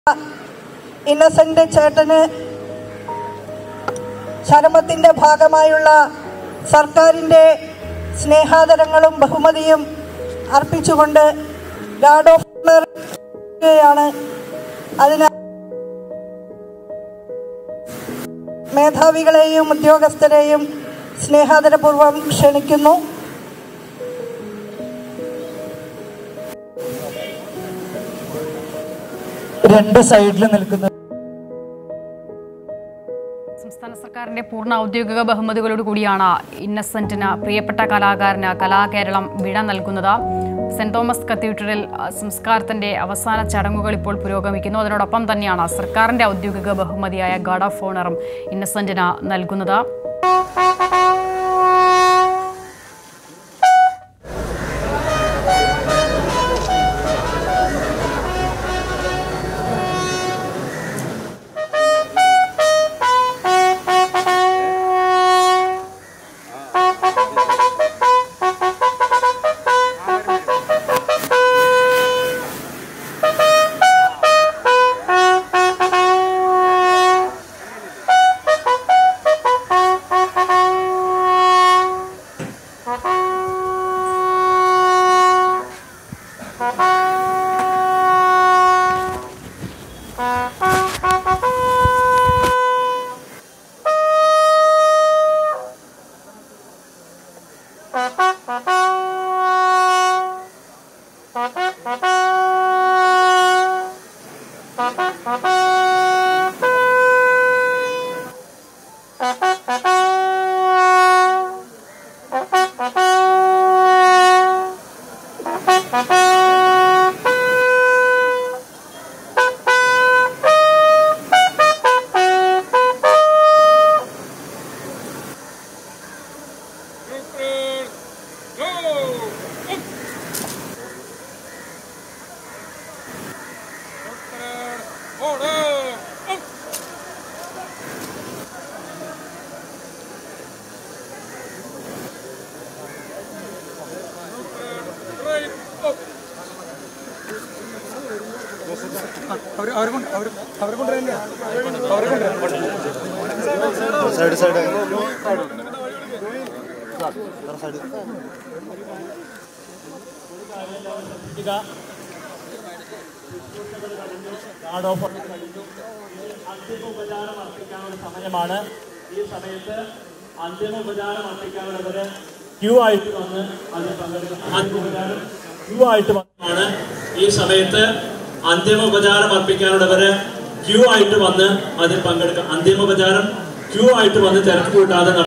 ഇന്നസെന്റ് ചേട്ടന് ചരമത്തിന്റെ ഭാഗമായുള്ള സർക്കാരിന്റെ സ്നേഹാദരങ്ങളും ബഹുമതിയും അർപ്പിച്ചുകൊണ്ട് ഗാർഡ് ഓഫ് ഓണർ യാണ് അതിനാൽ മേധാവികളെയും ഉദ്യോഗസ്ഥരെയും സ്നേഹാദരപൂർവ്വം ക്ഷണിക്കുന്നു രണ്ട് സൈഡിൽ നിൽക്കുന്ന സംസ്ഥാന സർക്കാരിന്റെ പൂർണ്ണ ഔദ്യോഗിക ബഹുമതികളോട് കൂടിയാണ് ഇന്നസെന്റിന് പ്രിയപ്പെട്ട കലാകാരന് കലാകേരളം വിട നൽകുന്നത് സെന്റ് തോമസ് കത്തീഡ്രലിൽ അഹ്, സംസ്കാരത്തിന്റെ അവസാന ചടങ്ങുകൾ ഇപ്പോൾ പുരോഗമിക്കുന്നു അതിനോടൊപ്പം തന്നെയാണ് സർക്കാരിന്റെ ഔദ്യോഗിക ബഹുമതിയായ ഗാർഡ് ഓഫ് ഓണറും ഇന്നസെന്റിന് നൽകുന്നത് സൈഡ് സൈഡ് അന്തിമോപചാരം അർപ്പിക്കാനുള്ള സമയമാണ് ഈ സമയത്ത് അന്തിമോപചാരം അർപ്പിക്കാനുള്ളവര് ക്യൂ ആയിട്ട് വന്ന് അതിൽ പങ്കെടുക്കുന്ന അന്തിമോപചാരം ക്യൂ ആയിട്ട് വന്നാണ് ഈ സമയത്ത് അന്തിമോപചാരം അർപ്പിക്കാനുള്ളവര് ക്യൂ ആയിട്ട് വന്ന് അതിൽ പങ്കെടുക്കുക അന്തിമോപചാരം ക്യൂ ആയിട്ട് വന്ന് തിരക്ക് കൂട്ടാതെ നട-